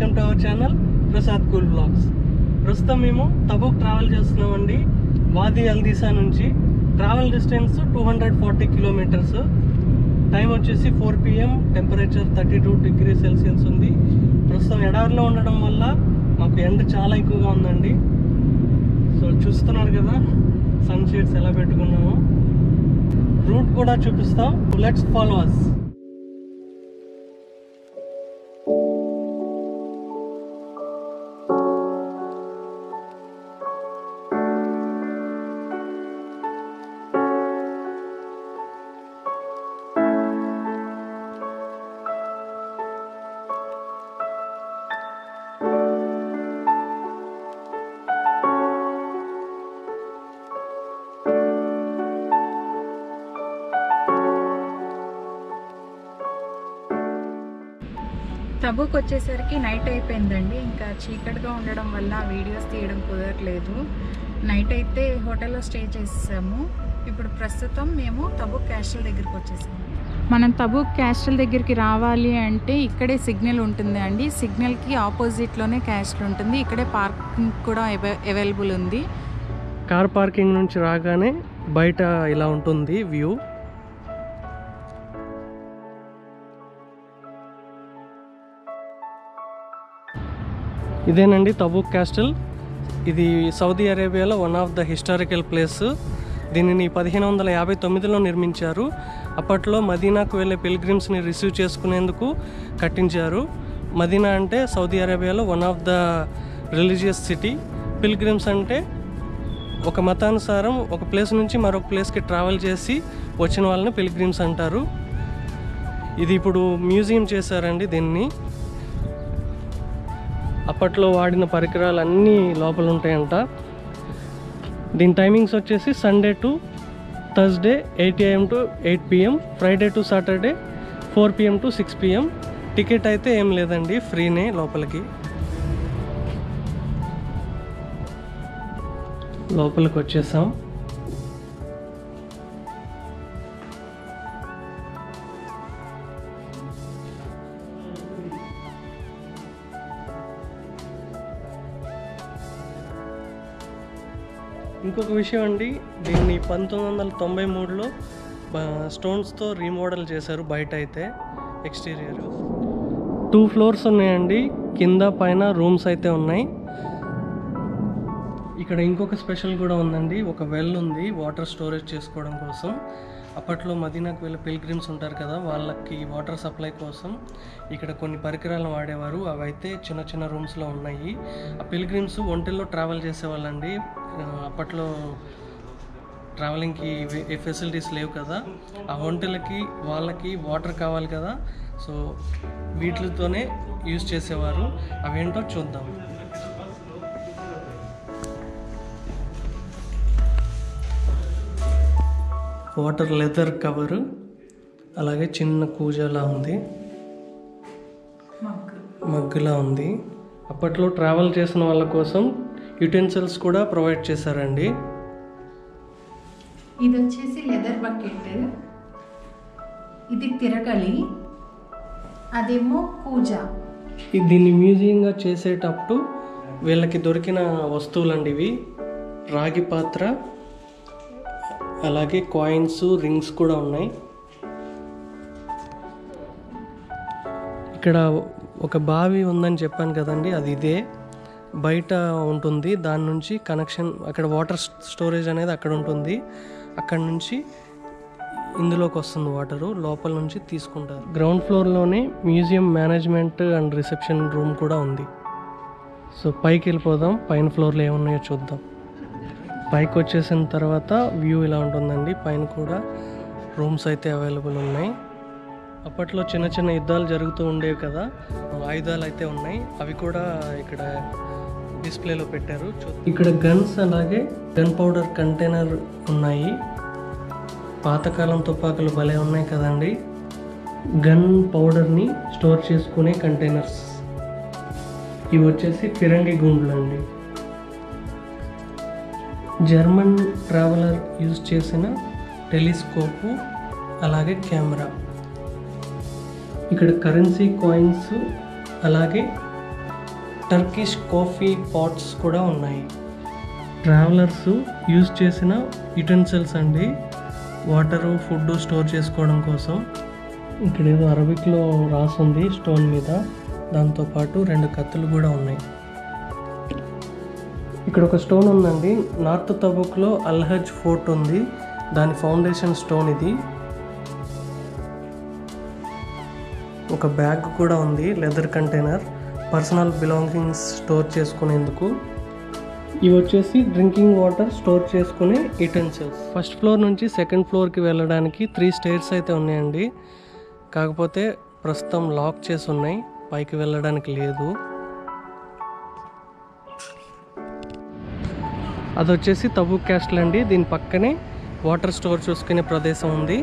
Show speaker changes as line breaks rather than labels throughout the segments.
welcome to our channel Prasad cool blogs ప్రస్తుతం మేము Tabuk travel చేస్తున్నామండి వాది అల్దీసా నుంచి travel distance two hundred forty kilometres time వచ్చేసి four PM temperature thirty two degree Celsius ఉంది ప్రస్తుతం ఎడారిలో ఉండడం వల్ల మాకు ఎండ చాలా ఎక్కువగా ఉందండి సో చూస్తున్నారు కదా సన్ షేడ్స్ ఎలా పెట్టుకున్నాము రూట్ కూడా చూపిస్తాం లెట్స్ ఫాలో అస్
తబుక్ వచ్చేసరికి నైట్ అయిపోయిందండి ఇంకా చీకటిగా ఉండడం వల్ల వీడియోస్ తీయడం కుదరట్లేదు నైట్ అయితే హోటల్లో స్టే చేసాము ఇప్పుడు ప్రస్తుతం మేము తబుక్ క్యాస్టల్ దగ్గరికి వచ్చేసాము మనం తబుక్ క్యాస్టల్ దగ్గరికి రావాలి అంటే ఇక్కడే సిగ్నల్ ఉంటుంది అండి సిగ్నల్కి ఆపోజిట్లోనే క్యాస్టల్ ఉంటుంది ఇక్కడే పార్కింగ్ కూడా అవైలబుల్ ఉంది
కార్ పార్కింగ్ నుంచి రాగానే బయట ఇలా ఉంటుంది వ్యూ ఇదేనండి తబూక్ క్యాస్టల్ ఇది సౌదీ అరేబియాలో one of the historical place దీనిని పదిహేను వందల యాభై తొమ్మిదిలో నిర్మించారు అప్పట్లో మదీనాకు వెళ్ళే పిల్గ్రిమ్స్ని రిసీవ్ చేసుకునేందుకు కట్టించారు మదీనా అంటే సౌదీ అరేబియాలో one of the religious city pilgrims అంటే ఒక మతానుసారం ఒక ప్లేస్ నుంచి మరొక ప్లేస్కి ట్రావెల్ చేసి వచ్చిన వాళ్ళని పిల్గ్రిమ్స్ అంటారు ఇది ఇప్పుడు మ్యూజియం చేశారండి దీన్ని అప్పట్లో వాడిన పరికరాలు అన్నీ లోపల ఉంటాయంట దీని టైమింగ్స్ వచ్చేసి Sunday to Thursday eight AM to eight PM Friday to Saturday four PM to six PM ticket అయితే ఏం లేదండి ఫ్రీనే లోపలికి లోపలికి వచ్చేసాం ఇంకొక విషయం అండి దీన్ని పంతొమ్మిది వందల తొంభై మూడులో స్టోన్స్తో రీమోడల్ చేశారు బయట అయితే ఎక్స్టీరియర్ టూ ఫ్లోర్స్ ఉన్నాయండి కింద పైన రూమ్స్ అయితే ఉన్నాయి ఇక్కడ ఇంకొక స్పెషల్ కూడా ఉందండి ఒక వెల్ ఉంది వాటర్ స్టోరేజ్ చేసుకోవడం కోసం అప్పట్లో మదీనాకు వెళ్ళే పిల్గ్రిమ్స్ ఉంటారు కదా వాళ్ళకి వాటర్ సప్లై కోసం ఇక్కడ కొన్ని పరికరాలను వాడేవారు అవి అయితే చిన్న చిన్న రూమ్స్లో ఉన్నాయి ఆ పిల్గ్రిమ్స్ ఒంటెల్లో ట్రావెల్ చేసేవాళ్ళండి ఆ, అప్పట్లో ట్రావెలింగ్కి ఏ ఫెసిలిటీస్ లేవు కదా ఆ ఒంటెలకి వాళ్ళకి వాటర్ కావాలి కదా సో వీటితోనే యూజ్ చేసేవారు అవేంటో చూద్దాం వాటర్ లెదర్ కవరు అలాగే చిన్న కూజలా ఉంది మగ్గులా ఉంది అప్పట్లో ట్రావెల్ చేసిన వాళ్ళ కోసం యుటెన్సిల్స్ కూడా ప్రొవైడ్ చేశారండి
ఇది వచ్చేసి లెదర్ బకెట్ ఇది తిరగలి అదేమో కూజ
ఈ- దీన్ని మ్యూజియంగా చేసేటప్పుడు వీళ్ళకి దొరికిన వస్తువులండి ఇవి రాగి పాత్ర అలాగే కాయిన్స్ రింగ్స్ కూడా ఉన్నాయి ఇక్కడ ఒక బావి ఉందని చెప్పాను కదండి అది ఇదే బయట ఉంటుంది దాని నుంచి కనెక్షన్ అక్కడ వాటర్ స్టోరేజ్ అనేది అక్కడ ఉంటుంది అక్కడ నుంచి ఇందులోకి వస్తుంది వాటరు లోపల నుంచి తీసుకుంటారు గ్రౌండ్ ఫ్లోర్లోనే museum management and reception room కూడా ఉంది సో పైకి వెళ్ళిపోదాం పైన ఫ్లోర్లో ఏమున్నాయో చూద్దాం పైకి వచ్చేసిన తర్వాత వ్యూ ఇలా ఉంటుందండి పైన కూడా రూమ్స్ అయితే అవైలబుల్ ఉన్నాయి అప్పట్లో చిన్న చిన్న యుద్ధాలు జరుగుతూ ఉండేవి కదా ఆయుధాలు అయితే ఉన్నాయి అవి కూడా ఇక్కడ డిస్ప్లేలో పెట్టారు చూ- ఇక్కడ గన్స్ అలాగే గన్ పౌడర్ కంటైనర్ ఉన్నాయి పాతకాలం తుపాకులు భలే ఉన్నాయి కదండి గన్ పౌడర్ని స్టోర్ చేసుకునే కంటైనర్స్ ఇవి వచ్చేసి ఫిరంగి గుండ్లు అండి జర్మన్ ట్రావెలర్ యూజ్ చేసిన టెలిస్కోపు అలాగే కెమెరా ఇక్కడ కరెన్సీ కాయిన్స్ అలాగే టర్కిష్ కాఫీ పాట్స్ కూడా ఉన్నాయి ట్రావెలర్స్ యూజ్ చేసిన యుటెన్సిల్స్ అండి వాటరు ఫుడ్ స్టోర్ చేసుకోవడం కోసం ఇక్కడ ఏదో అరబిక్లో రాసుంది స్టోన్ మీద దాంతోపాటు రెండు కత్తులు కూడా ఉన్నాయి ఇక్కడ ఒక స్టోన్ ఉందండి నార్త్ తబుక్లో అల్హజ్ ఫోర్ట్ ఉంది దాని ఫౌండేషన్ స్టోన్ ఇది ఒక బ్యాగ్ కూడా ఉంది leather container personal belongings store చేసుకునేందుకు ఇవి వచ్చేసి డ్రింకింగ్ వాటర్ స్టోర్ చేసుకునే యుటెన్సిల్స్ ఫస్ట్ ఫ్లోర్ నుంచి సెకండ్ ఫ్లోర్కి వెళ్ళడానికి త్రీ స్టేర్స్ అయితే ఉన్నాయండి కాకపోతే ప్రస్తుతం లాక్ చేసి ఉన్నాయి పైకి వెళ్ళడానికి లేదు అది వచ్చేసి తబు క్యాస్టల్ అండి దీని పక్కనే వాటర్ స్టోర్ చూసుకునే ప్రదేశం ఉంది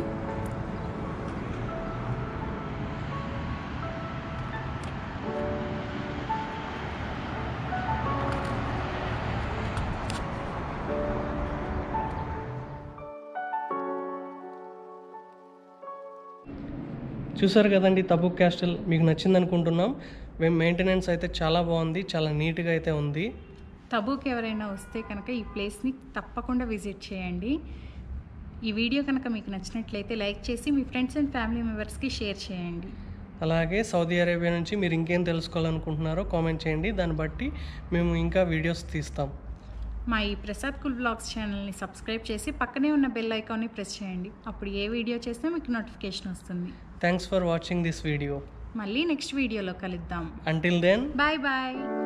చూసారు కదండి తబుక్ క్యాస్టల్ మీకు నచ్చింది అనుకుంటున్నాం మేము మెయింటెనెన్స్ అయితే చాలా బాగుంది చాలా నీట్గా అయితే ఉంది
తబూకి ఎవరైనా వస్తే కనుక ఈ ప్లేస్ని తప్పకుండా విజిట్ చేయండి ఈ వీడియో కనుక మీకు నచ్చినట్లయితే లైక్ చేసి మీ ఫ్రెండ్స్ అండ్ ఫ్యామిలీ మెంబర్స్కి షేర్ చేయండి
అలాగే సౌదీ అరేబియా నుంచి మీరు ఇంకేం తెలుసుకోవాలనుకుంటున్నారో కామెంట్ చేయండి దాన్ని బట్టి మేము ఇంకా వీడియోస్ తీస్తాం
మా ఈ ప్రసాద్ కుల్ బ్లాగ్స్ ఛానల్ని సబ్స్క్రైబ్ చేసి పక్కనే ఉన్న బెల్ ఐకాన్ని ప్రెస్ చేయండి అప్పుడు ఏ వీడియో చేసినా మీకు నోటిఫికేషన్ వస్తుంది
thanks for watching this video
మళ్ళీ నెక్స్ట్ వీడియోలో కలుద్దాం
అంటిల్ దెన్
బాయ్ బాయ్